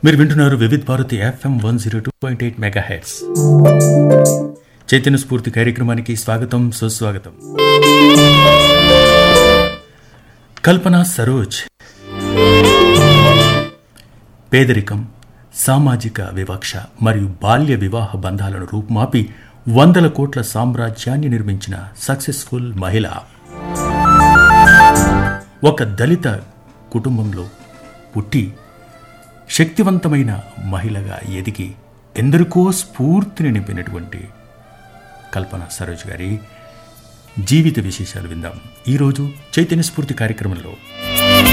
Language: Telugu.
మీరు వింటున్నారు Vividh Bharati FM one zero two point eight mega hertz Chaitanya Spoorthi కార్యక్రమానికి స్వాగతం సుస్వాగతం కల్పన సరోజ్ పేదరికం సామాజిక వివక్ష మరియు బాల్య వివాహ బంధాలను రూపుమాపి వందల కోట్ల సామ్రాజ్యాన్ని నిర్మించిన సక్సెస్ఫుల్ మహిళ ఒక దళిత కుటుంబంలో పుట్టి శక్తివంతమైన మహిళగా ఎదిగి ఎందరికో స్ఫూర్తిని నింపినటువంటి కల్పన సరోజ్ గారి జీవిత విశేషాలు విందాం ఈరోజు చైతన్య స్ఫూర్తి కార్యక్రమంలో